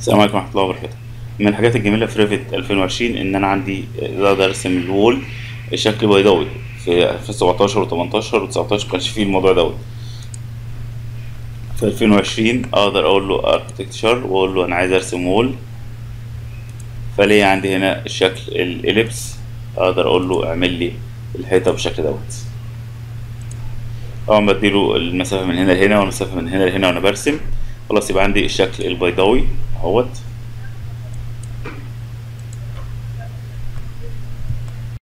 السلام عليكم ورحمة الله وبركاته من الحاجات الجميلة في ريفت 2020 إن أنا عندي أقدر أرسم الوول بشكل بيضاوي في في 17 و18 و19 مكانش فيه الموضوع دوت في 2020 أقدر أقول له اركتكتشر وأقول له أنا عايز أرسم وول فليه عندي هنا الشكل الإليبس أقدر أقول له اعمل لي الحيطة بالشكل دوت طبعا بديله المسافة من هنا لهنا والمسافة من هنا لهنا وأنا برسم خلاص يبقى عندي الشكل البيضاوي اهوت